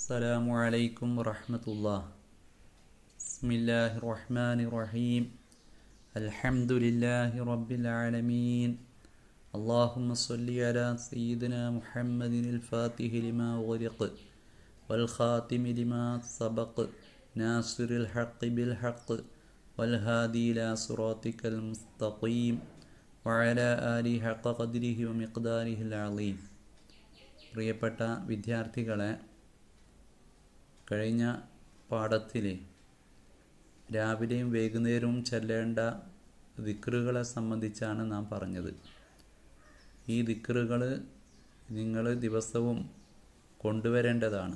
السلام عليكم ورحمة الله بسم الله الرحمن الرحيم الحمد لله رب العالمين اللهم صل على سيدنا محمد الفاتح لما غرق والخاتم لما سبق ناصر الحق بالحق والهادي إلى صراطك المستقيم وعلى آله حق قدره ومقداره العظيم പ്രിയപ്പെട്ട വിദ്യാർത്ഥികളെ കഴിഞ്ഞ പാഠത്തിൽ രാവിലെയും വൈകുന്നേരവും ചെല്ലേണ്ട ദിക്റുകളെ സംബന്ധിച്ചാണ് നാം പറഞ്ഞത് ഈ ദിക്റുകൾ നിങ്ങൾ ദിവസവും കൊണ്ടുവരേണ്ടതാണ്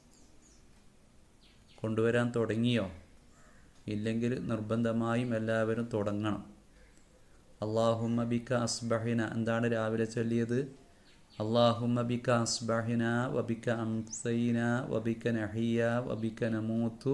കൊണ്ടുവരാൻ തുടങ്ങിയോ ഇല്ലെങ്കിൽ നിർബന്ധമായും എല്ലാവരും തുടങ്ങണം അള്ളാഹുമ്മ ബിക്ക അസ്ബഹിന എന്താണ് രാവിലെ ചൊല്ലിയത് അള്ളാഹുമ്മ ബിക്ക അസ്ബഹിന വബിക്ക അംസൈന വബിക്ക നഹിയ വബിക്ക നമൂത്തു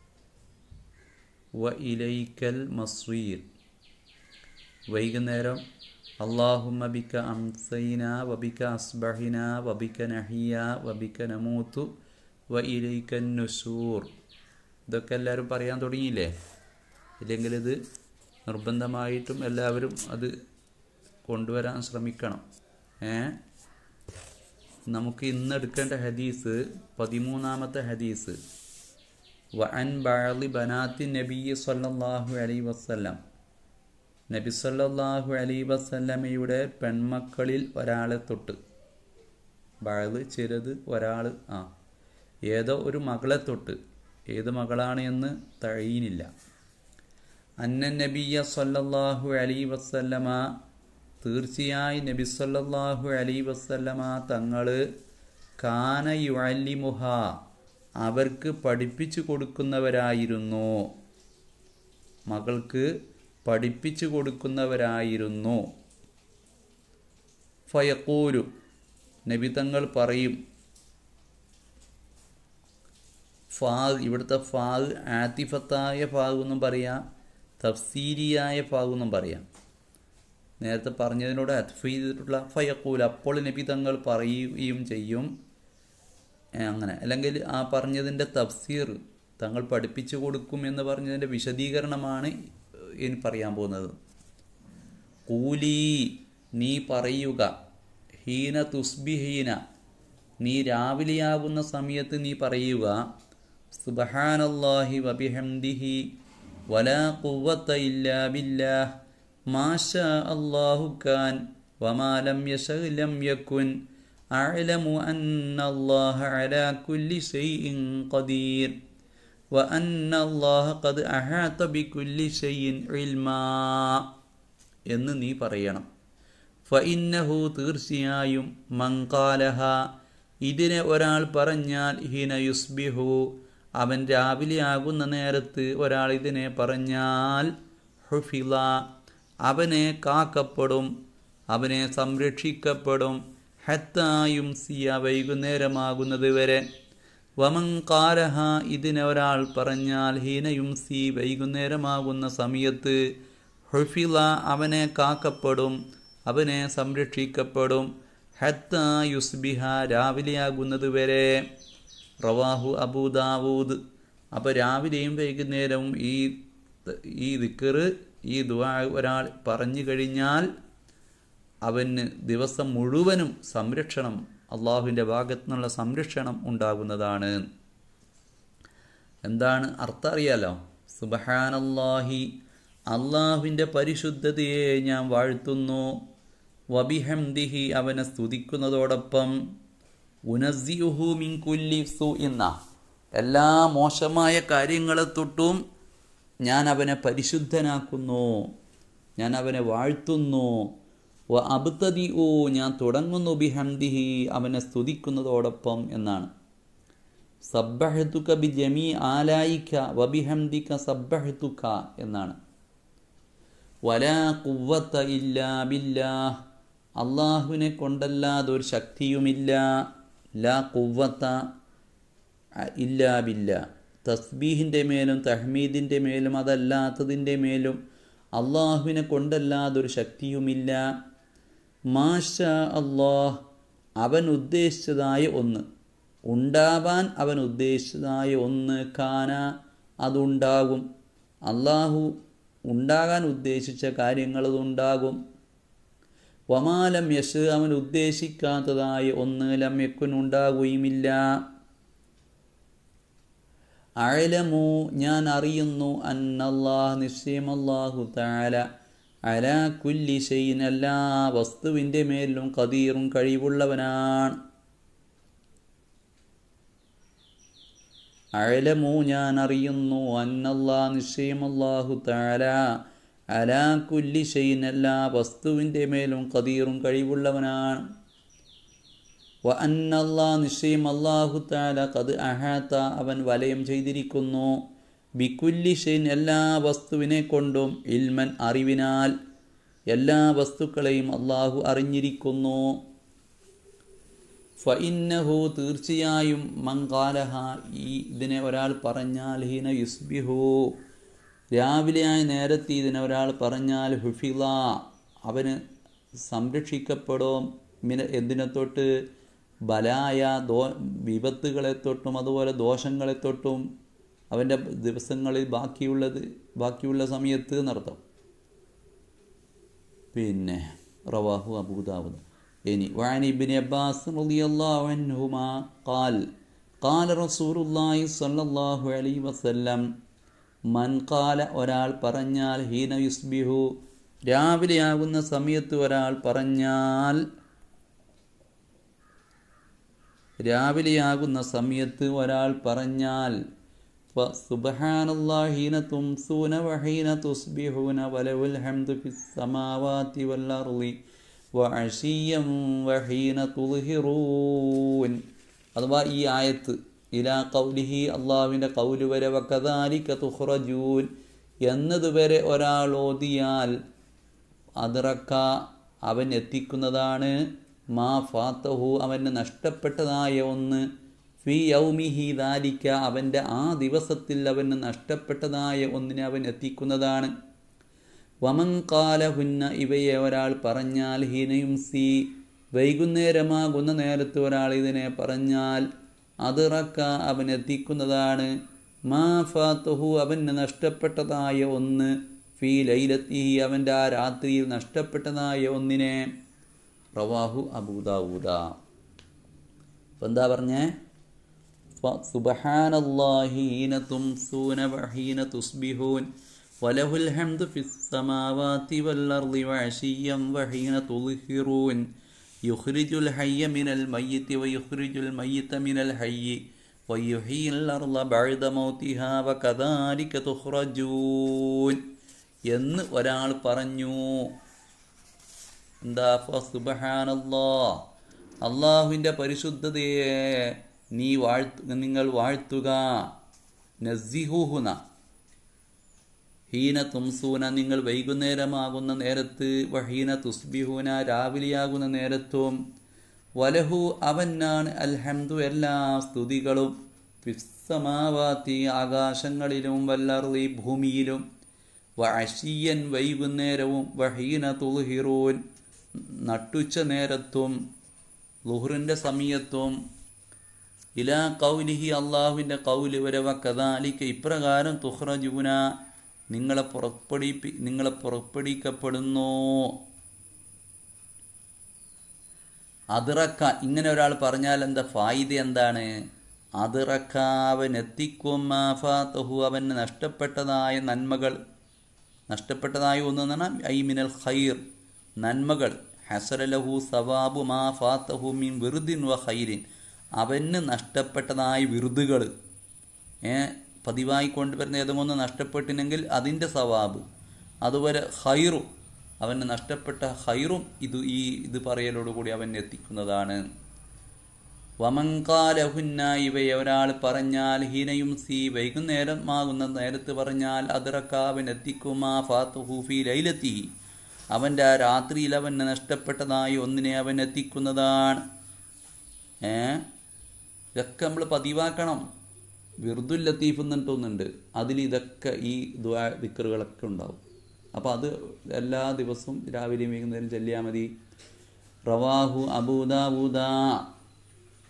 വ ഇലൈക്കൽ മസ്വീർ വൈകുന്നേരം അള്ളാഹുമ്മ ബിക്ക അംസൈന വബിക്ക അസ്ബഹിന വബിക്ക നഹിയ വബിക്ക നമൂത്തു വ ഇലൈക്കൻ നുസൂർ ഇതൊക്കെ എല്ലാവരും പറയാൻ തുടങ്ങിയില്ലേ ഇല്ലെങ്കിൽ ഇത് നിർബന്ധമായിട്ടും എല്ലാവരും അത് കൊണ്ടുവരാൻ ശ്രമിക്കണം ഏ നമുക്ക് ഇന്ന് എടുക്കേണ്ട ഹദീസ് പതിമൂന്നാമത്തെ ഹദീസ് വഅൻ ബഅലി ബനാത്തി നബി സല്ലല്ലാഹു അലൈഹി വസല്ലം നബി സല്ലല്ലാഹു അലൈഹി വസല്ലമയുടെ പെൺമക്കളിൽ ഒരാളെ തൊട്ട് ബഅല് ചിലത് ഒരാൾ ആ ഏതോ ഒരു മകളെ തൊട്ട് ഏത് മകളാണ് എന്ന് തഴയിനില്ല അന്ന നബിയ സല്ലല്ലാഹു അലൈഹി വസല്ലമ തീർച്ചയായി നബി സല്ലല്ലാഹു അലൈഹി വസല്ലമ തങ്ങൾ കാന യുഅല്ലിമുഹ അവർക്ക് പഠിപ്പിച്ചു കൊടുക്കുന്നവരായിരുന്നു മകൾക്ക് പഠിപ്പിച്ചു കൊടുക്കുന്നവരായിരുന്നു ഫയക്കൂരു നബി തങ്ങൾ പറയും ഫാഗ് ഇവിടുത്തെ ഫാഗ് ആത്തിഫത്തായ ഫാഗ് എന്നും പറയാം തഫ്സീരിയായ ഫാഗ് എന്നും പറയാം നേരത്തെ പറഞ്ഞതിനോട് അത്ഫ് ചെയ്തിട്ടുള്ള ഫയക്കൂൽ അപ്പോൾ നബി തങ്ങൾ പറയുകയും ചെയ്യും അങ്ങനെ അല്ലെങ്കിൽ ആ പറഞ്ഞതിൻ്റെ തഫ്സീർ തങ്ങൾ പഠിപ്പിച്ചു കൊടുക്കും എന്ന് പറഞ്ഞതിൻ്റെ വിശദീകരണമാണ് ഇനി പറയാൻ പോകുന്നത് കൂലി നീ പറയുക ഹീന തുസ്ബിഹീന നീ രാവിലെയാകുന്ന സമയത്ത് നീ പറയുക സുബഹാനല്ലാഹി വബിഹംദിഹി വലാ ഖുവത്ത ഇല്ലാ ബില്ലാഹ് മാഷ അല്ലാഹു കാൻ വമാ ലം യശഅ ലം യകുൻ അഅലമു അന്ന അല്ലാഹ അലാ കുല്ലി ഷൈഇൻ ഖദീർ വഅന്ന അല്ലാഹ ഖദ് അഹാത ബികുല്ലി ഷൈഇൻ ഇൽമാ എന്ന് നീ പറയണം ഫഇന്നഹു തീർച്ചയായും മങ്കാലഹ ഇതിനെ ഒരാൾ പറഞ്ഞാൽ ഹിന യുസ്ബിഹു അവൻ രാവിലെ ആകുന്ന നേരത്ത് ഒരാൾ ഇതിനെ പറഞ്ഞാൽ ഹുഫില അവനെ കാക്കപ്പെടും അവനെ സംരക്ഷിക്കപ്പെടും ഹത്തായും സിയ വൈകുന്നേരമാകുന്നത് വരെ വമങ്കാലഹ ഇതിനെ ഒരാൾ പറഞ്ഞാൽ ഹീനയും സി വൈകുന്നേരമാകുന്ന സമയത്ത് ഹുഫില അവനെ കാക്കപ്പെടും അവനെ സംരക്ഷിക്കപ്പെടും ഹത്ത യുസ്ബിഹ രാവിലെയാകുന്നത് വരെ റവാഹു അബൂദാവൂദ് അപ്പോൾ രാവിലെയും വൈകുന്നേരവും ഈ ഈ ദിക്കറ് ഈ ദുആ ഒരാൾ പറഞ്ഞു കഴിഞ്ഞാൽ അവന് ദിവസം മുഴുവനും സംരക്ഷണം അള്ളാഹുവിൻ്റെ ഭാഗത്തു നിന്നുള്ള സംരക്ഷണം ഉണ്ടാകുന്നതാണ് എന്താണ് അർത്ഥം അറിയാലോ സുബഹാനല്ലാഹി അള്ളാഹുവിൻ്റെ പരിശുദ്ധതയെ ഞാൻ വാഴ്ത്തുന്നു വബിഹംദിഹി അവനെ സ്തുതിക്കുന്നതോടൊപ്പം ഉനസിയുഹു മിൻ കുല്ലി സു എന്ന എല്ലാ മോശമായ കാര്യങ്ങളെ തൊട്ടും ഞാൻ അവനെ പരിശുദ്ധനാക്കുന്നു ഞാൻ അവനെ വാഴ്ത്തുന്നു വ അബ്തദി ഓ ഞാൻ തുടങ്ങുന്നു ബിഹംദിഹി അവനെ സ്തുതിക്കുന്നതോടൊപ്പം എന്നാണ് സബ്ബഹത്തുക ബി ജമീ ആലായിക്ക വബിഹംദിക സബ്ബഹത്തുക എന്നാണ് വലാ കുവ്വത്ത ഇല്ലാ ബില്ലാഹ് അള്ളാഹുവിനെ കൊണ്ടല്ലാതെ ഒരു ശക്തിയുമില്ല ലാ കുവ്വത്ത ഇല്ലാ ബില്ല തസ്ബീഹിൻ്റെ മേലും തഹ്മീദിൻ്റെ മേലും അതല്ലാത്തതിൻ്റെ മേലും അള്ളാഹുവിനെ കൊണ്ടല്ലാതെ ഒരു ശക്തിയുമില്ല മാഷ അള്ളാഹ് അവൻ ഉദ്ദേശിച്ചതായ ഒന്ന് ഉണ്ടാവാൻ അവൻ ഉദ്ദേശിച്ചതായ ഒന്ന് കാന അതുണ്ടാകും അള്ളാഹു ഉണ്ടാകാൻ ഉദ്ദേശിച്ച കാര്യങ്ങൾ അതുണ്ടാകും വമാലം യശ് അവൻ ഉദ്ദേശിക്കാത്തതായ ഒന്ന് ലം യക്കുൻ ഉണ്ടാകുകയുമില്ല അഴലമു ഞാൻ അറിയുന്നു അന്നല്ലാഹ് നിശ്ചയം അല്ലാഹു താല അല കുല്ലി ഷെയ്ൻ എല്ലാ വസ്തുവിൻ്റെ മേലും കതീറും കഴിവുള്ളവനാണ് അഴലമു ഞാൻ അറിയുന്നു അന്നല്ലാ നിശ്ചയം അല്ലാഹു താല അല കുല്ലി ഷെയ്ൻ എല്ലാ വസ്തുവിൻ്റെ മേലും കതീറും കഴിവുള്ളവനാണ് വ അന്നല്ലാ നിശ്ചയം അല്ലാഹു താല കത് അഹാത്ത അവൻ വലയം ചെയ്തിരിക്കുന്നു ബിക്കുല്ലി ഷെയ്ൻ എല്ലാ വസ്തുവിനെ കൊണ്ടും ഇൽമൻ അറിവിനാൽ എല്ലാ വസ്തുക്കളെയും അള്ളാഹു അറിഞ്ഞിരിക്കുന്നു ഫഇന്നഹു തീർച്ചയായും മങ്കാലഹ ഈ ഇതിനെ ഒരാൾ പറഞ്ഞാൽ ഹീന യുസ്ബിഹു രാവിലെയായ നേരത്തെ ഇതിനെ ഒരാൾ പറഞ്ഞാൽ ഹുഫില അവന് സംരക്ഷിക്കപ്പെടും മിന എന്തിനെ തൊട്ട് ബലായ ദോ വിപത്തുകളെ തൊട്ടും അതുപോലെ ദോഷങ്ങളെ തൊട്ടും അവൻ്റെ ദിവസങ്ങളിൽ ബാക്കിയുള്ളത് ബാക്കിയുള്ള സമയത്ത് എന്നർത്ഥം പിന്നെ റവാഹു അബൂദാവുദ് ഇനി وعن ابن عباس رضي الله عنهما قال قال رسول الله صلى الله عليه وسلم മൻ കാല ഒരാൾ പറഞ്ഞാൽ ഹീന യുസ്ബിഹു രാവിലെയാകുന്ന സമയത്ത് ഒരാൾ പറഞ്ഞാൽ രാവിലെയാകുന്ന സമയത്ത് ഒരാൾ പറഞ്ഞാൽ സുബഹാനല്ലാഹീന തുംസൂന വഹീന തുസ്ബിഹൂന വലവുൽ ഹംദു ഫിസ് സമാവാതി വൽ അർളി വഅശിയം വഹീന തുൽഹിറൂൻ അഥവാ ഈ ആയത്ത് ഇലാ കൗലിഹി അള്ളാഹുവിൻ്റെ കൗല് വരെ വക്കദാലിക്ക തുഹ്റജൂൻ എന്നതുവരെ ഒരാൾ ഓതിയാൽ അതിറക്ക അവൻ എത്തിക്കുന്നതാണ് മാ ഫാത്തഹു അവന് നഷ്ടപ്പെട്ടതായ ഒന്ന് ഫി യൗമിഹി ദാലിക്ക അവൻ്റെ ആ ദിവസത്തിൽ അവന് നഷ്ടപ്പെട്ടതായ ഒന്നിനെ അവൻ എത്തിക്കുന്നതാണ് വമൻ കാലഹുന്ന ഇവയെ ഒരാൾ പറഞ്ഞാൽ ഹീനയും സി വൈകുന്നേരമാകുന്ന നേരത്ത് ഒരാൾ ഇതിനെ പറഞ്ഞാൽ അതിറക്ക അവൻ എത്തിക്കുന്നതാണ് മാ ഫാത്തുഹു അവന് നഷ്ടപ്പെട്ടതായ ഒന്ന് ഫീ ലൈലത്തി അവൻ്റെ ആ രാത്രിയിൽ നഷ്ടപ്പെട്ടതായ ഒന്നിനെ റവാഹു അബൂദാവൂദ അപ്പം എന്താ പറഞ്ഞേ സുബഹാനല്ലാഹീന തുംസൂന വഹീന തുസ്ബിഹൂൻ وله الحمد في السماوات والأرض وعشيا وحين تظهرون يخرج الحي من الميت ويخرج الميت من الحي ويحيي الأرض بعد موتها وكذلك تخرجون എന്ന് ഒരാൾ പറഞ്ഞു എന്താ സുബഹാനല്ലാ അള്ളാഹുവിൻ്റെ പരിശുദ്ധതയെ നീ വാഴ്ത്തു നിങ്ങൾ വാഴ്ത്തുക നസിഹുഹുന ഹീന തുംസൂന നിങ്ങൾ വൈകുന്നേരമാകുന്ന നേരത്ത് വഹീന തുസ്ബിഹൂന രാവിലെയാകുന്ന നേരത്തും വലഹു അവനാണ് അൽഹംദു എല്ലാ സ്തുതികളും ഫിസ്സമാവാത്തി ആകാശങ്ങളിലും വല്ലറി ഭൂമിയിലും വഅശിയൻ വൈകുന്നേരവും വഹീന തുൽഹിറൂൻ നട്ടുച്ച നേരത്തും ലുഹറിൻ്റെ സമയത്തും ഇലാ കൗലിഹി അള്ളാഹുവിൻ്റെ കൗല് വരെ വക്കതാലിക്ക് ഇപ്രകാരം തുഹ്റജൂന നിങ്ങളെ പുറപ്പെടുപ്പി നിങ്ങളെ പുറപ്പെടുവിക്കപ്പെടുന്നു അതിറക്ക ഇങ്ങനെ ഒരാൾ പറഞ്ഞാൽ എന്താ ഫായിദ എന്താണ് അതിറക്ക അവൻ എത്തിക്കും മാഫാത്തഹു അവന് നഷ്ടപ്പെട്ടതായ നന്മകൾ നഷ്ടപ്പെട്ടതായ ഒന്ന് പറഞ്ഞാൽ ഐ മിനൽ ഖൈർ നന്മകൾ ഹസരലഹു സവാബു മാ ഫാത്തഹു മീൻ വെറുദിൻ വ ഖൈരിൻ അവന് നഷ്ടപ്പെട്ടതായ വിറുതുകൾ ഏ പതിവായി കൊണ്ടുവരുന്ന ഏതെങ്കിലും നഷ്ടപ്പെട്ടിനെങ്കിൽ അതിൻ്റെ സവാബ് അതുപോലെ ഹൈറും അവന് നഷ്ടപ്പെട്ട ഹൈറും ഇത് ഈ ഇത് പറയലോടുകൂടി അവൻ എത്തിക്കുന്നതാണ് വമങ്കാലഹുന്ന ഇവയെ ഒരാൾ പറഞ്ഞാൽ ഹീനയും സി വൈകുന്നേരമാകുന്ന നേരത്ത് പറഞ്ഞാൽ അതിറക്കാവൻ എത്തിക്കുമാ ഫാത്തുഹൂഫി ലൈലത്തി അവൻ്റെ ആ രാത്രിയിൽ അവന് നഷ്ടപ്പെട്ടതായി ഒന്നിനെ അവൻ എത്തിക്കുന്നതാണ് ഏ ഇതൊക്കെ നമ്മൾ പതിവാക്കണം വിറുദുൽ ലത്തീഫ് എന്നിട്ടൊന്നുണ്ട് അതിൽ ഇതൊക്കെ ഈ ദ്വാ ദിക്കറുകളൊക്കെ ഉണ്ടാവും അപ്പോൾ അത് എല്ലാ ദിവസവും രാവിലെയും വൈകുന്നേരം ചെല്ലിയാൽ മതി റവാഹു അബൂദാബൂദ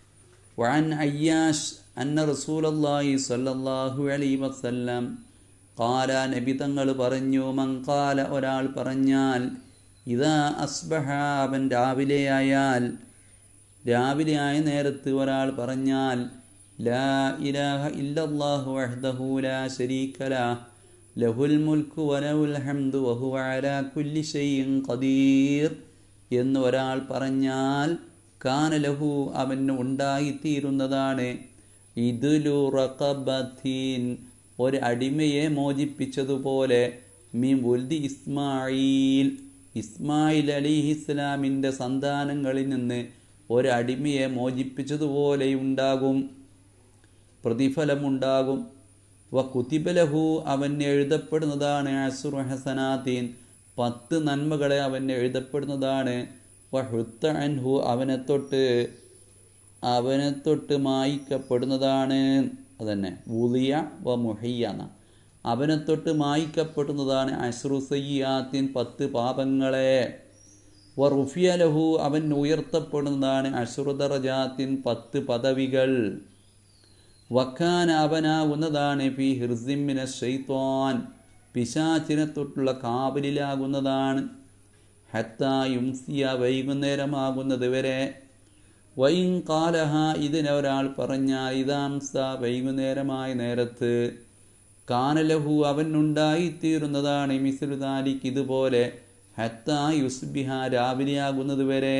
وعن عياش أن رسول الله صلى الله عليه وسلم قال നബി തങ്ങൾ പറഞ്ഞു മങ്കാല ഒരാൾ പറഞ്ഞാൽ ഇതാ അസ്ബഹ അവൻ രാവിലെയായാൽ രാവിലെയായ നേരത്ത് ഒരാൾ പറഞ്ഞാൽ ലാ ഇലാഹ ഇല്ലല്ലാഹു വഹ്ദഹു ലാ ശരീക ലഹ് ലഹുൽ മുൽക്കു വലഹുൽ ഹംദു വഹുവ അലാ കുല്ലി ഷൈഇൻ ഖദീർ എന്ന് ഒരാൾ പറഞ്ഞാൽ കാന ലഹു അവന് ഉണ്ടായിത്തീരുന്നതാണ് ഇദുലു റഖബത്തീൻ ഒരു അടിമയെ മോചിപ്പിച്ചതുപോലെ മീ ഉൽദി ഇസ്മായിൽ ഇസ്മായിൽ അലിഹിസ്ലാമിൻ്റെ സന്താനങ്ങളിൽ നിന്ന് ഒരു അടിമയെ മോചിപ്പിച്ചതുപോലെ ഉണ്ടാകും പ്രതിഫലമുണ്ടാകും വ കുതിബലഹു അവന് എഴുതപ്പെടുന്നതാണ് അസുർ ഹസനാത്തീൻ പത്ത് നന്മകളെ അവന് എഴുതപ്പെടുന്നതാണ് വ ഹുത്ത അൻഹു അവനെ തൊട്ട് അവനെ തൊട്ട് മായിക്കപ്പെടുന്നതാണ് അതന്നെ വുളിയ വ മുഹയ്യന അവനെ തൊട്ട് മായിക്കപ്പെടുന്നതാണ് അശ്രു സയ്യാത്തിൻ പത്ത് പാപങ്ങളെ വ റുഫിയ ലഹു അവൻ ഉയർത്തപ്പെടുന്നതാണ് അശ്രുദറജാത്തിൻ പത്ത് പദവികൾ വക്കാൻ അവനാകുന്നതാണ് ഫി ഹിർസിമിന ഷെയ്ത്വാൻ പിശാചിനെ തൊട്ടുള്ള കാവലിലാകുന്നതാണ് ഹത്തായുംസിയ വൈകുന്നേരമാകുന്നത് വരെ വൈൻ കാലഹ ഇതിനൊരാൾ പറഞ്ഞാൽ ഇതാംസ വൈകുന്നേരമായ നേരത്ത് കാനലഹു അവനുണ്ടായിത്തീരുന്നതാണ് മിസ്ലുദാലിക്ക് ഇതുപോലെ ഹത്തായുസ്ബിഹ രാവിലെയാകുന്നത് വരെ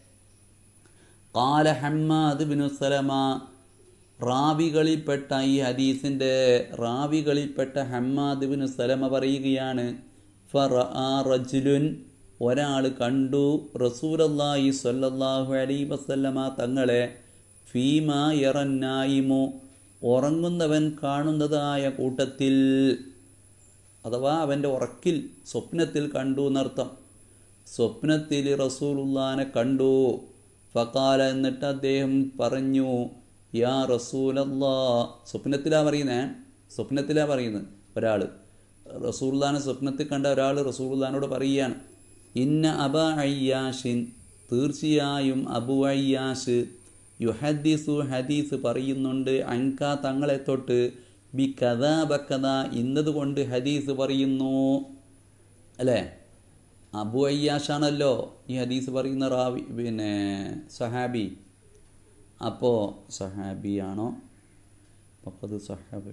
കാല ഹമ്മാദ് ബിനു സലമ റാവികളിൽപ്പെട്ട ഈ ഹദീസിൻ്റെ റാവികളിൽപ്പെട്ട ഹമ്മാദ് ബിനു സലമ പറയുകയാണ് ഫറ റജുലുൻ ഒരാൾ കണ്ടു റസൂലല്ലാഹി സ്വല്ലല്ലാഹു അലൈ വസല്ലമ തങ്ങളെ ഫീമ യറന്നായിമു ഉറങ്ങുന്നവൻ കാണുന്നതായ കൂട്ടത്തിൽ അഥവാ അവൻ്റെ ഉറക്കിൽ സ്വപ്നത്തിൽ കണ്ടു എന്നർത്ഥം സ്വപ്നത്തിൽ റസൂലുല്ലാനെ കണ്ടു ഫക്കാല എന്നിട്ട് അദ്ദേഹം പറഞ്ഞു യാ റസൂലല്ലാ സ്വപ്നത്തിലാ പറയുന്നേ സ്വപ്നത്തിലാ പറയുന്നത് ഒരാൾ റസൂൽദാനെ സ്വപ്നത്തിൽ കണ്ട ഒരാൾ റസൂൽദാനോട് പറയുകയാണ് ഇന്ന അബ അയ്യാഷിൻ തീർച്ചയായും അബു അയ്യാഷ് യുഹദ്ദിസു ഹദീസ് പറയുന്നുണ്ട് അൻക തങ്ങളെ തൊട്ട് ബി കഥ ബക്കഥ ഇന്നതുകൊണ്ട് ഹദീസ് പറയുന്നു അല്ലേ അബു അയ്യാഷാണല്ലോ ഈ ഹദീസ് പറയുന്ന റാവി പിന്നെ സഹാബി അപ്പോൾ സഹാബിയാണോ അപ്പോൾ അത് സഹാബി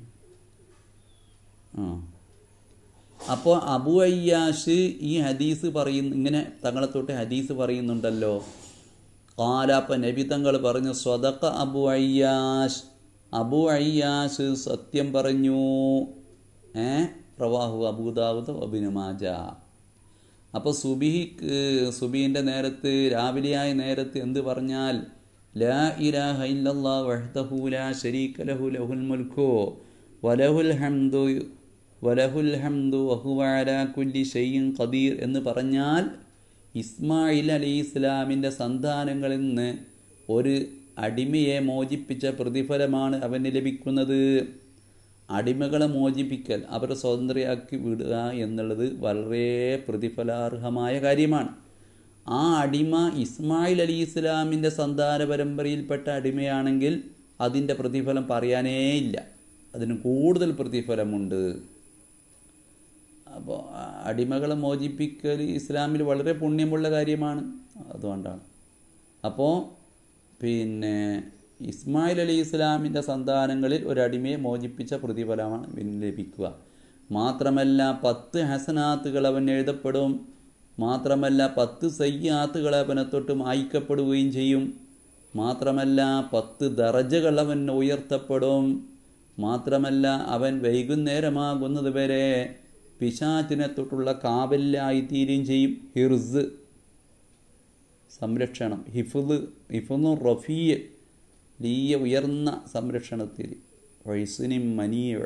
ആ അപ്പോൾ അബു അയ്യാഷ് ഈ ഹദീസ് പറയുന്നു ഇങ്ങനെ തങ്ങളെ തൊട്ട് ഹദീസ് പറയുന്നുണ്ടല്ലോ കാലാപ്പ നബി തങ്ങൾ പറഞ്ഞു സ്വതക്ക അബു അയ്യാഷ് അബു അയ്യാഷ് സത്യം പറഞ്ഞു ഏ പ്രവാഹു അബൂദാവുദ് അബിനുമാജ അപ്പോൾ സുബിഹിക്ക് സുബീൻ്റെ നേരത്ത് രാവിലെയായ നേരത്ത് എന്ത് പറഞ്ഞാൽ ലാ ഇലാഹ ഇല്ലല്ലാ വഹ്ദഹു ലാ ശരീക ലഹു ലഹുൽ മുൽക്കു വലഹുൽ ഹംദു വലഹുൽ ഹംദു വഹുവ അലാ കുല്ലി ഷൈഇൻ ഖദീർ എന്ന് പറഞ്ഞാൽ ഇസ്മായിൽ അലി ഇസ്ലാമിൻ്റെ സന്താനങ്ങളിൽ നിന്ന് ഒരു അടിമയെ മോചിപ്പിച്ച പ്രതിഫലമാണ് അവന് ലഭിക്കുന്നത് അടിമകളെ മോചിപ്പിക്കൽ അവരെ സ്വതന്ത്രയാക്കി വിടുക എന്നുള്ളത് വളരെ പ്രതിഫലാർഹമായ കാര്യമാണ് ആ അടിമ ഇസ്മായിൽ അലി ഇസ്ലാമിൻ്റെ സന്താന പരമ്പരയിൽപ്പെട്ട അടിമയാണെങ്കിൽ അതിൻ്റെ പ്രതിഫലം പറയാനേ ഇല്ല അതിന് കൂടുതൽ പ്രതിഫലമുണ്ട് അപ്പോൾ അടിമകളെ മോചിപ്പിക്കൽ ഇസ്ലാമിൽ വളരെ പുണ്യമുള്ള കാര്യമാണ് അതുകൊണ്ടാണ് അപ്പോൾ പിന്നെ ഇസ്മായിൽ അലി ഇസ്ലാമിൻ്റെ സന്താനങ്ങളിൽ ഒരു അടിമയെ മോചിപ്പിച്ച പ്രതിഫലമാണ് ഇവന് ലഭിക്കുക മാത്രമല്ല പത്ത് ഹസനാത്തുകൾ അവൻ എഴുതപ്പെടും മാത്രമല്ല പത്ത് സയ്യാത്തുകൾ അവനെ തൊട്ട് മായ്ക്കപ്പെടുകയും ചെയ്യും മാത്രമല്ല പത്ത് ദറജകൾ അവൻ ഉയർത്തപ്പെടും മാത്രമല്ല അവൻ വൈകുന്നേരമാകുന്നത് വരെ പിശാചിനെ തൊട്ടുള്ള കാവലായിത്തീരുകയും ചെയ്യും ഹിർസ് സംരക്ഷണം ഹിഫുദ് ഹിഫുന്നു റഫീയ വലിയ ഉയർന്ന സംരക്ഷണത്തിൽ വൈസിനി മനീയ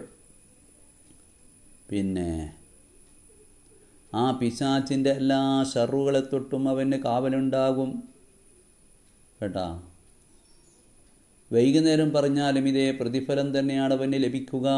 പിന്നെ ആ പിശാച്ചിൻ്റെ എല്ലാ ഷറുകളെ തൊട്ടും അവന് കാവലുണ്ടാകും കേട്ടാ വൈകുന്നേരം പറഞ്ഞാലും ഇതേ പ്രതിഫലം തന്നെയാണ് അവന് ലഭിക്കുക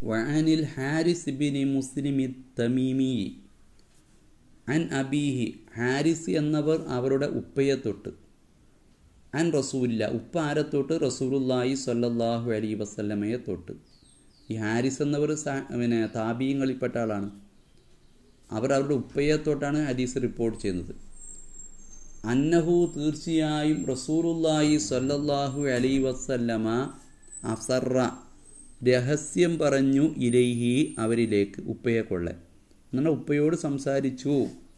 വഅനിൽ ഹാരിസ് ബിൻ മുസ്ലിം തമീമി അൻ അബീഹി ഹാരിസ് എന്നവർ അവരുടെ ഉപ്പയെ തൊട്ട് അൻ റസൂലില്ല ഉപ്പ ആരെ തൊട്ട് റസൂലുല്ലാഹി സ്വല്ലല്ലാഹു അലൈഹി വസല്ലമയെ തൊട്ട് ഈ ഹാരിസ് എന്നവർ സാ- പിന്നെ താപീയങ്ങളിൽപ്പെട്ട ആളാണ് അവർ അവരുടെ ഉപ്പയെ തൊട്ടാണ് ഹദീസ് റിപ്പോർട്ട് ചെയ്യുന്നത് അന്നഹു തീർച്ചയായും റസൂലുല്ലാഹി സ്വല്ലല്ലാഹു അലൈഹി വസല്ലമ അസറ രഹസ്യം പറഞ്ഞു ഇലൈഹി അവരിലേക്ക് ഉപ്പയെ കൊള്ളെ എന്നാൽ ഉപ്പയോട് സംസാരിച്ചു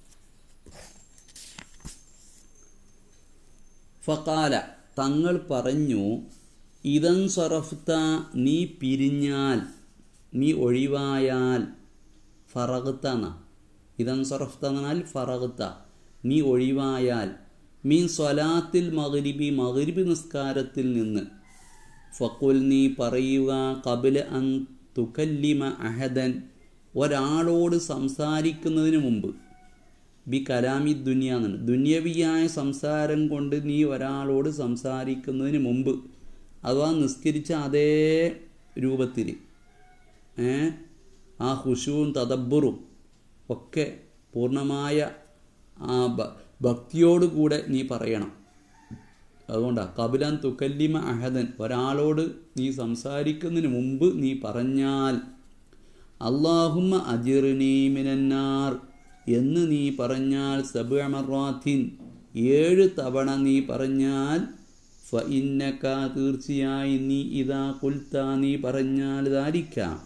ഫക്കാല തങ്ങൾ പറഞ്ഞു ഇതൻ സറഫ്ത നീ പിരിഞ്ഞാൽ നീ ഒഴിവായാൽ ഫറഗത്ത എന്ന ഇതൻ സറഫ്ത എന്ന് പറഞ്ഞാൽ ഫറഗത്ത നീ ഒഴിവായാൽ മീൻ സ്വലാത്തിൽ മകരിബി മകരിബി നിസ്കാരത്തിൽ നിന്ന് ഫക്കുൽ നീ പറയുക കപില അൻ തുകല്ലിമ അഹദൻ ഒരാളോട് സംസാരിക്കുന്നതിന് മുമ്പ് ബി കലാമി ദുനിയ എന്നാണ് ദുന്യവിയായ സംസാരം കൊണ്ട് നീ ഒരാളോട് സംസാരിക്കുന്നതിന് മുമ്പ് അഥവാ നിസ്കരിച്ച അതേ രൂപത്തിൽ ഏ ആ ഹുഷുവും തദബ്ബറും ഒക്കെ പൂർണ്ണമായ ആ ഭ- ഭക്തിയോടുകൂടെ നീ പറയണം അതുകൊണ്ടാണ് കപിലാൻ തുക്കല്ലിമ അഹദൻ ഒരാളോട് നീ സംസാരിക്കുന്നതിന് മുമ്പ് നീ പറഞ്ഞാൽ അള്ളാഹുമ്മ അജിറിനി മിനന്നാർ എന്ന് നീ പറഞ്ഞാൽ സബമറാത്തിൻ ഏഴ് തവണ നീ പറഞ്ഞാൽ ഫ ഇന്നക്ക തീർച്ചയായും നീ ഇതാ കുൽത്ത നീ പറഞ്ഞാൽ ധാരിക്കാം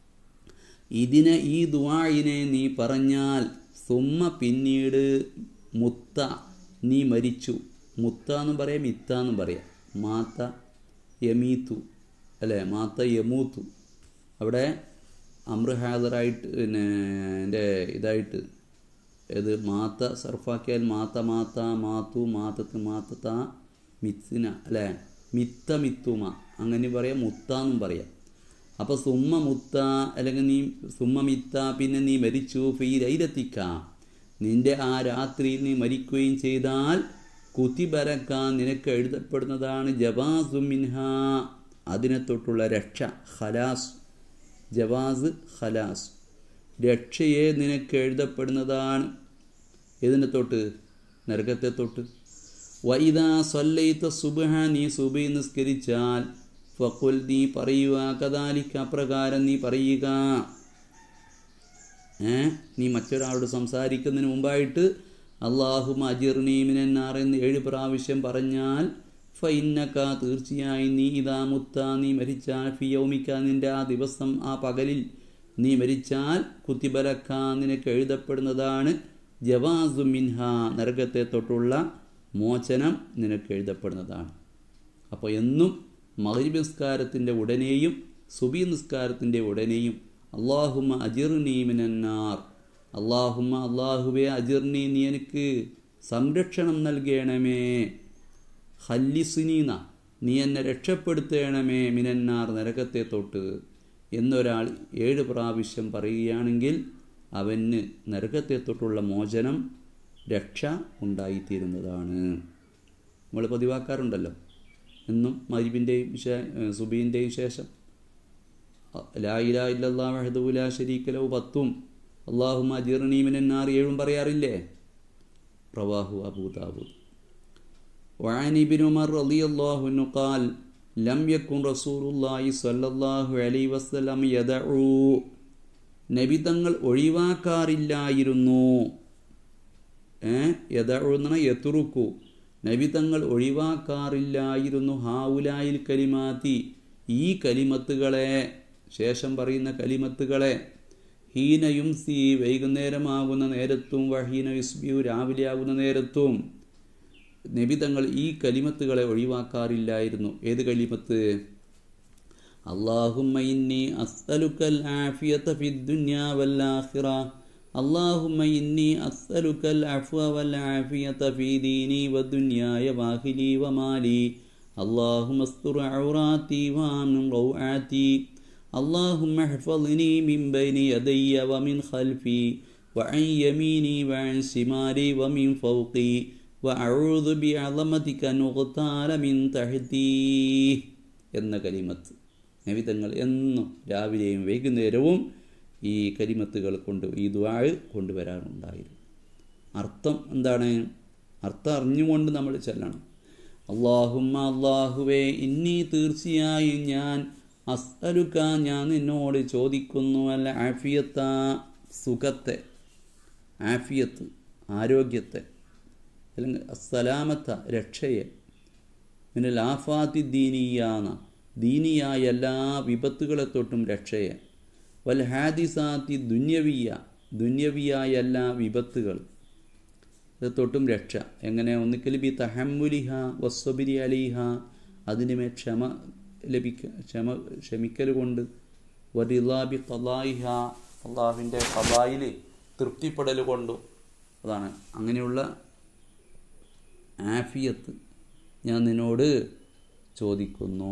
ഇതിനെ ഈ ദുആഇനെ നീ പറഞ്ഞാൽ സുമ്മ പിന്നീട് മുത്ത നീ മരിച്ചു മുത്ത എന്ന് പറയാം മിത്ത എന്ന് പറയാം മാത്ത യമീത്തു അല്ലേ മാത്ത യമൂത്തു അവിടെ അമ്ര ഹാദറായിട്ട് പിന്നെ എൻ്റെ ഇതായിട്ട് ഏത് മാത്ത സർഫാക്കിയാൽ മാത്ത മാത്ത മാത്തു മാത്തത്ത് മാത്തത്ത മിത്തിന അല്ലേ മിത്ത മിത്തുമ അങ്ങനെ പറയാം മുത്ത എന്നും പറയാം അപ്പോൾ സുമ്മ മുത്ത അല്ലെങ്കിൽ നീ സുമ്മ മിത്ത പിന്നെ നീ മരിച്ചു ഫീരൈരത്തിക്ക നിന്റെ ആ രാത്രിയിൽ നീ മരിക്കുകയും ചെയ്താൽ കുത്തിബരക്കാൻ നിനക്ക് എഴുതപ്പെടുന്നതാണ് ജവാസു മിൻഹ അതിനെ തൊട്ടുള്ള രക്ഷ ഖലാസ് ജവാസ് ഖലാസ് രക്ഷയെ നിനക്ക് എഴുതപ്പെടുന്നതാണ് ഇതിനെ തൊട്ട് നരകത്തെ തൊട്ട് വൈദ സൊല്ലയിത്ത സുബഹ നീ സുബി നിസ്കരിച്ചാൽ ഫക്കുൽ നീ പറയുക കദാലിക്ക് അപ്രകാരം നീ പറയുക ഏ നീ മറ്റൊരാളോട് സംസാരിക്കുന്നതിന് മുമ്പായിട്ട് അള്ളാഹു അജിർനീമിനാർ എന്ന് ഏഴ് പ്രാവശ്യം പറഞ്ഞാൽ ഫൈന്നക്ക തീർച്ചയായും നീ ഇതാ മുത്ത നീ മരിച്ചാൽ ഫിയൗമിക്ക നിന്റെ ആ ദിവസം ആ പകലിൽ നീ മരിച്ചാൽ കുത്തിബലക്ക നിനക്ക് എഴുതപ്പെടുന്നതാണ് ജവാസു മിൻഹ നരകത്തെ തൊട്ടുള്ള മോചനം നിനക്ക് എഴുതപ്പെടുന്നതാണ് അപ്പോൾ എന്നും മഗ്രിബ് നിസ്കാരത്തിൻ്റെ ഉടനെയും സുബി നിസ്കാരത്തിൻ്റെ ഉടനെയും അള്ളാഹുമ്മ അജിർനി മിനന്നാർ അള്ളാഹുമ്മ അള്ളാഹുവെ അജിർനി നീ എനിക്ക് സംരക്ഷണം നൽകണമേ ഹല്ലിസുനീന നീ എന്നെ രക്ഷപ്പെടുത്തണമേ മിനന്നാർ നരകത്തെ തൊട്ട് എന്നൊരാൾ ഏഴ് പ്രാവശ്യം പറയുകയാണെങ്കിൽ അവന് നരകത്തെ തൊട്ടുള്ള മോചനം രക്ഷ ഉണ്ടായിത്തീരുന്നതാണ് നമ്മൾ പതിവാക്കാറുണ്ടല്ലോ എന്നും മരിബിൻ്റെയും സുബീൻ്റെയും ശേഷം ലാ ഇലാ ഇല്ലല്ലാ വഹദഹു ലാ ശരീക ലഹു പത്തും അല്ലാഹുമ്മ അജിർനി മിനന്നാർ ഏഴും പറയാറില്ലേ റവാഹു അബൂ ദാവൂദ് وعن ابن عمر رضي الله عنه قال لم يكن رسول الله صلى الله عليه وسلم يدعو നബി തങ്ങൾ ഒഴിവാക്കാറില്ലായിരുന്നു ഏ യദഉ എന്ന് പറഞ്ഞാൽ യത്തുറുക്കു നബി തങ്ങൾ ഒഴിവാക്കാറില്ലായിരുന്നു ഹാവുലായിൽ കലിമാത്തി ഈ കലിമത്തുകളെ ശേഷം പറയുന്ന കലിമത്തുകളെ ഹീനയും സി വൈകുന്നേരമാകുന്ന നേരത്തും വഹീന യുസ്ബിയു രാവിലെ ആകുന്ന നേരത്തും നബി തങ്ങൾ ഈ കലിമത്തുകളെ ഒഴിവാക്കാറില്ലായിരുന്നു ഏത് കലിമത്ത് اللهم إني أسألك العافية في الدنيا والآخرة اللهم إني أسألك العفو والعافية في ديني ودنياي وأهلي ومالي اللهم استر عوراتي وامن روعاتي اللهم احفظني من بين يدي ومن خلفي وعن يميني وعن شمالي ومن فوقي وأعوذ بعظمتك أن أغتال من تحتي എന്ന കലിമത്ത് നബിതങ്ങൾ എന്നും രാവിലെയും വൈകുന്നേരവും ഈ കരിമത്തുകൾ കൊണ്ട് ഈ ദ്വാഴ് കൊണ്ടുവരാറുണ്ടായിരുന്നു അർത്ഥം എന്താണ് അർത്ഥം അറിഞ്ഞുകൊണ്ട് നമ്മൾ ചെല്ലണം അള്ളാഹുമ്മ അള്ളാഹുവേ ഇനി തീർച്ചയായും ഞാൻ അസ്അലുക്ക ഞാൻ നിന്നോട് ചോദിക്കുന്നു അല്ല ആഫിയത്ത സുഖത്തെ ആഫിയത്ത് ആരോഗ്യത്തെ അല്ലെങ്കിൽ അസ്സലാമത്ത രക്ഷയെ പിന്നെ ലാഫാത്തി ദീനീയാന്ന ദീനിയായ എല്ലാ വിപത്തുകളെ തൊട്ടും രക്ഷയെ വൽ ഹാദിസാത്തി ദുന്യവിയ ദുന്യവിയായ എല്ലാ വിപത്തുകൾ ഇത് തൊട്ടും രക്ഷ എങ്ങനെ ഒന്നിക്കൽ ബി തഹമ്മുലിഹ വസ്വബിരി അലിഹ അതിനുമേ ക്ഷമ ലഭിക്ക ക്ഷമ ക്ഷമിക്കൽ കൊണ്ട് വരിലാബി കലായിഹ അള്ളാഹുവിൻ്റെ കലായിൽ തൃപ്തിപ്പെടൽ കൊണ്ടും അതാണ് അങ്ങനെയുള്ള ആഫിയത്ത് ഞാൻ നിന്നോട് ചോദിക്കുന്നു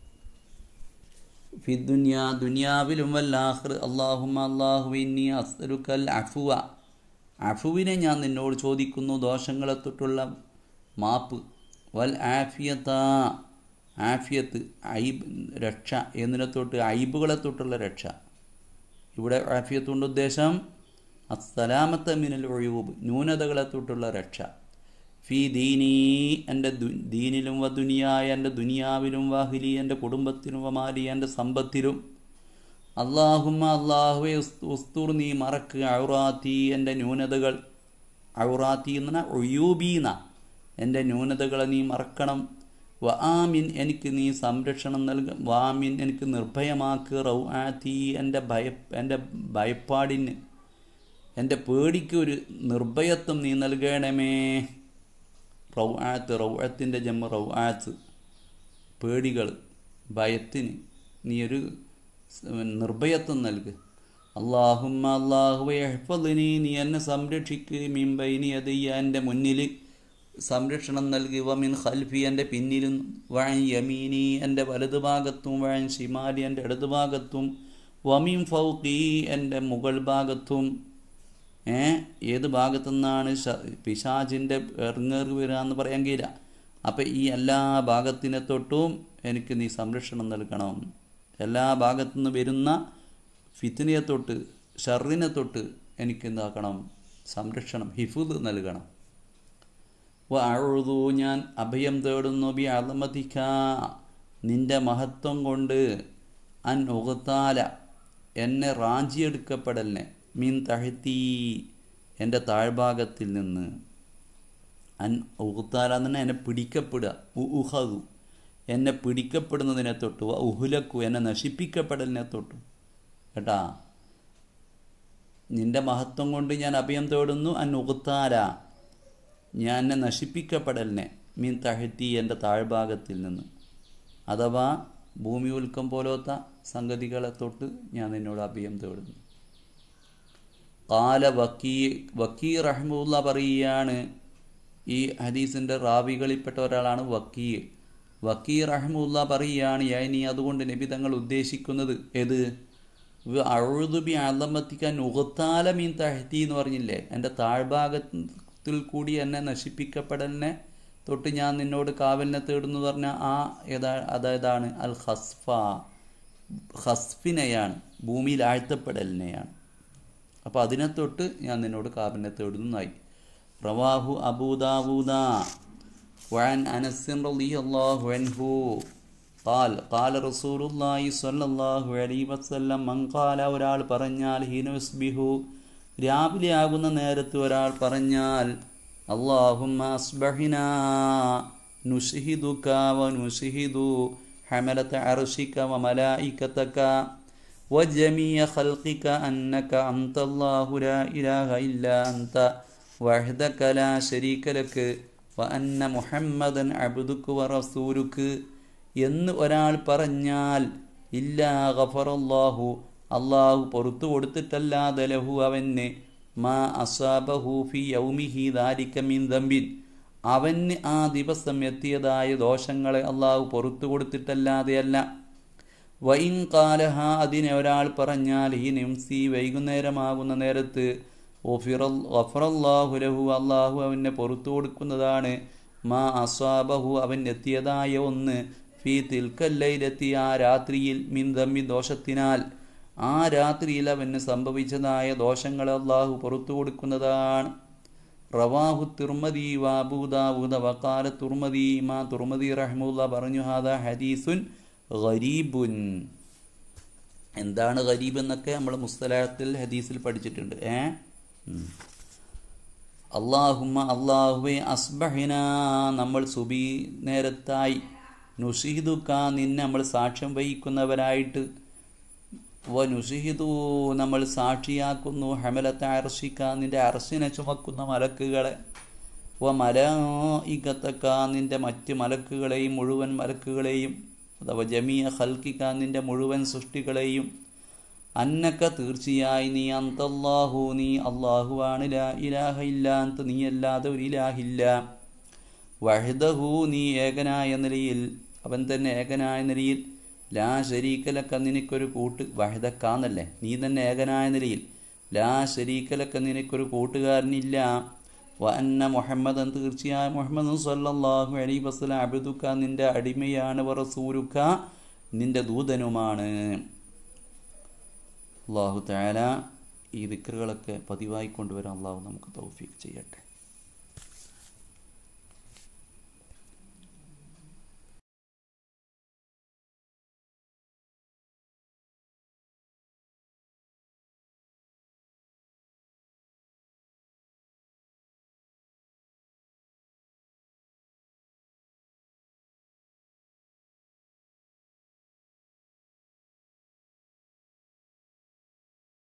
ഫി ദുനിയാ ദുനിയാവിലും വല്ലാഹർ അള്ളാഹുമ അള്ളാഹു ഇന്നി അസ്തരുക്കൽ അഫുവ അഫുവിനെ ഞാൻ നിന്നോട് ചോദിക്കുന്നു ദോഷങ്ങളെ തൊട്ടുള്ള മാപ്പ് വൽ ആഫിയത്ത ആഫിയത്ത് ഐബ് രക്ഷ എന്നതിനെ തൊട്ട് ഐബുകളെ തൊട്ടുള്ള രക്ഷ ഇവിടെ ആഫിയത്ത് കൊണ്ട് ഉദ്ദേശം അസ്സലാമത്ത മിനൽ ഒഴിവൂബ് ന്യൂനതകളെ തൊട്ടുള്ള രക്ഷ ഫി ദീനീ എൻ്റെ ദീനിലും വ ദുനിയായ എൻ്റെ ദുനിയാവിലും വാഹിലി എൻ്റെ കുടുംബത്തിലും വമാലി എൻ്റെ സമ്പത്തിലും അള്ളാഹുമ്മ അള്ളാഹുവെ ഉസ്തൂർ നീ മറക്കുക ഔറാത്തി എൻ്റെ ന്യൂനതകൾ ഔറാത്തി എന്ന് പറഞ്ഞാൽ ഒയൂബീന എൻ്റെ ന്യൂനതകളെ നീ മറക്കണം വാമിൻ എനിക്ക് നീ സംരക്ഷണം നൽക വാമിൻ എനിക്ക് നിർഭയമാക്ക് റൗ ആത്തി എൻ്റെ ഭയ എൻ്റെ ഭയപ്പാടിന് എൻ്റെ പേടിക്ക് ഒരു നിർഭയത്വം നീ നൽകണമേ റൗ ആത്ത് റൗ ആത്തിൻ്റെ ജമ്മ റൗ ആത്ത് പേടികൾ ഭയത്തിന് നീ ഒരു നിർഭയത്വം നൽകുക അള്ളാഹുമ്മ അള്ളാഹുവെ ഹെഫലിനി നീ എന്നെ സംരക്ഷിക്ക് മീൻബൈനി അതയ്യ എൻ്റെ മുന്നിൽ സംരക്ഷണം നൽകുക മിൻ ഖൽഫി എൻ്റെ പിന്നിലും വഴൻ യമീനി എൻ്റെ വലതുഭാഗത്തും വഴൻ ഷിമാലി എൻ്റെ ഇടതുഭാഗത്തും വമീൻ ഫൗക്കി എൻ്റെ മുകൾ ഭാഗത്തും ഏ ഏത് ഭാഗത്തു നിന്നാണ് പിശാജിൻ്റെ ഇറങ്ങേറി വരിക എന്ന് പറയാൻ കഴിയില്ല അപ്പം ഈ എല്ലാ ഭാഗത്തിനെ തൊട്ടും എനിക്ക് നീ സംരക്ഷണം നൽകണം എല്ലാ ഭാഗത്തു നിന്ന് വരുന്ന ഫിത്തിനെ തൊട്ട് ഷറിനെ തൊട്ട് എനിക്ക് എന്താക്കണം സംരക്ഷണം ഹിഫുദ് നൽകണം വ അഴുതു ഞാൻ അഭയം തേടുന്നു ബി അളമതിക്ക നിന്റെ മഹത്വം കൊണ്ട് അൻ ഉകത്താല എന്നെ റാഞ്ചിയെടുക്കപ്പെടലിനെ മീൻ തഹത്തി എൻ്റെ താഴ്ഭാഗത്തിൽ നിന്ന് അൻ ഉഹുത്താല എന്ന് എന്നെ പിടിക്കപ്പെടുക ഉഹു എന്നെ പിടിക്കപ്പെടുന്നതിനെ തൊട്ടു ഉഹുലക്കു എന്നെ നശിപ്പിക്കപ്പെടലിനെ തൊട്ടു കേട്ടാ നിന്റെ മഹത്വം കൊണ്ട് ഞാൻ അഭയം തേടുന്നു അൻ ഉഹുത്താല ഞാൻ എന്നെ നശിപ്പിക്കപ്പെടലിനെ മീൻ തഹത്തി എൻ്റെ താഴ്ഭാഗത്തിൽ നിന്ന് അഥവാ ഭൂമി ഉൽക്കം പോലത്തെ സംഗതികളെ തൊട്ട് ഞാൻ നിന്നോട് അഭയം തേടുന്നു കാല വക്കീ വക്കീ റഹ്മുല്ല പറയുകയാണ് ഈ ഹദീസിൻ്റെ റാവികളിൽപ്പെട്ട ഒരാളാണ് വക്കീ വക്കീ റഹ്മുല്ല പറയുകയാണ് യാനി അതുകൊണ്ട് നബി തങ്ങൾ ഉദ്ദേശിക്കുന്നത് ഏത് അഴുതുബി അലമത്തിക്കാൻ ഉകത്താല മീൻ തഹത്തി എന്ന് പറഞ്ഞില്ലേ എൻ്റെ താഴ്ഭാഗത്തിൽ കൂടി എന്നെ നശിപ്പിക്കപ്പെടലിനെ തൊട്ട് ഞാൻ നിന്നോട് കാവലിനെ തേടുന്നു പറഞ്ഞാൽ ആ ഏതാ അതായതാണ് അൽ ഹസ്ഫ ഹസ്ഫിനെയാണ് ഭൂമിയിൽ ആഴ്ത്തപ്പെടലിനെയാണ് അപ്പോൾ അതിനെ തൊട്ട് ഞാൻ നിന്നോട് കാബിനെ തേടുന്നതായി റവാഹു അബൂദാവൂദ وعن أنس رضي الله عنه قال قال رسول الله صلى الله عليه وسلم من قال ഒരാൾ പറഞ്ഞാൽ ഹീന യുസ്ബിഹു രാവിലെ ആകുന്ന നേരത്ത് ഒരാൾ പറഞ്ഞാൽ اللهم أصبحنا نشهدك ونشهد حملة عرشك وملائكتك وجميع خلقك أنك أنت الله لا إله إلا أنت وحدك لا شريك لك وأن محمدا عبدك ورسولك എന്ന് ഒരാൾ പറഞ്ഞാൽ ഇല്ലാ ഗഫറല്ലാഹു അള്ളാഹു പുറത്തു കൊടുത്തിട്ടല്ലാതെ ലഹു അവന് മാ അസാബഹു ഫി യൗമിഹി ദാലിക മിൻ ദമ്പിൻ അവന് ആ ദിവസം എത്തിയതായ ദോഷങ്ങളെ അള്ളാഹു പുറത്തു കൊടുത്തിട്ടല്ലാതെയല്ല വൈൻ കാലഹ അതിനെ ഒരാൾ പറഞ്ഞാൽ ഈ നിംസി വൈകുന്നേരമാകുന്ന നേരത്ത് ലഹു അള്ളാഹു അവനെ പുറത്തു കൊടുക്കുന്നതാണ് മാ അസ്വാബഹു അവൻ എത്തിയതായ ഒന്ന് ഫീ തിൽക്കല്ലയിലെത്തി ആ രാത്രിയിൽ മിൻ ദമ്മി ദോഷത്തിനാൽ ആ രാത്രിയിൽ അവന് സംഭവിച്ചതായ ദോഷങ്ങൾ അള്ളാഹു പുറത്തു കൊടുക്കുന്നതാണ് റവാഹു തുർമദി വാബൂദാവൂദ വക്കാല തുർമദി മാ തുർമദി റഹ്മുല്ല പറഞ്ഞു ഹാദ ഹദീസുൻ ഗരീബുൻ എന്താണ് ഗരീബ് എന്നൊക്കെ നമ്മൾ മുസ്തലാത്തിൽ ഹദീസിൽ പഠിച്ചിട്ടുണ്ട് ഏ അള്ളാഹുമ്മ അള്ളാഹുവെ അസ്ബഹിന നമ്മൾ സുബി നേരത്തായി നുഷിഹിദുക്ക നിന്നെ നമ്മൾ സാക്ഷ്യം വഹിക്കുന്നവരായിട്ട് വ നുഷിഹിദു നമ്മൾ സാക്ഷിയാക്കുന്നു ഹമലത്തെ അർഷിക്ക നിന്റെ അർശിനെ ചുമക്കുന്ന മലക്കുകളെ വ മല ഇകത്തക്ക നിന്റെ മറ്റ് മലക്കുകളെയും മുഴുവൻ മലക്കുകളെയും അഥവാ ജമിയ ഹൽക്കിക്ക നിന്റെ മുഴുവൻ സൃഷ്ടികളെയും അന്നക്ക തീർച്ചയായി നീ അന്തല്ലാഹു നീ അള്ളാഹുവാണ് ലാ ഇലാഹ ഇല്ലാന്ത് നീ അല്ലാതെ ഒരു ഇലാഹില്ല വഹദഹു നീ ഏകനായ നിലയിൽ അവൻ തന്നെ ഏകനായ നിലയിൽ ലാ ശരീക്കലക്ക നിനക്കൊരു കൂട്ട് വഹദക്കാന്നല്ലേ നീ തന്നെ ഏകനായ നിലയിൽ ലാ ശരീക്കലക്ക നിനക്കൊരു കൂട്ടുകാരനില്ല വ അന്ന മുഹമ്മദൻ തീർച്ചയായും മുഹമ്മദ് സല്ലല്ലാഹു അലൈഹി വസല്ലം അബ്ദുക്ക നിന്റെ അടിമയാണ് വ റസൂലുക്ക നിന്റെ ദൂതനുമാണ് അള്ളാഹു താല ഈ ദിക്കറുകളൊക്കെ പതിവായി കൊണ്ടുവരാൻ അള്ളാഹു നമുക്ക് തൗഫീഖ് ചെയ്യട്ടെ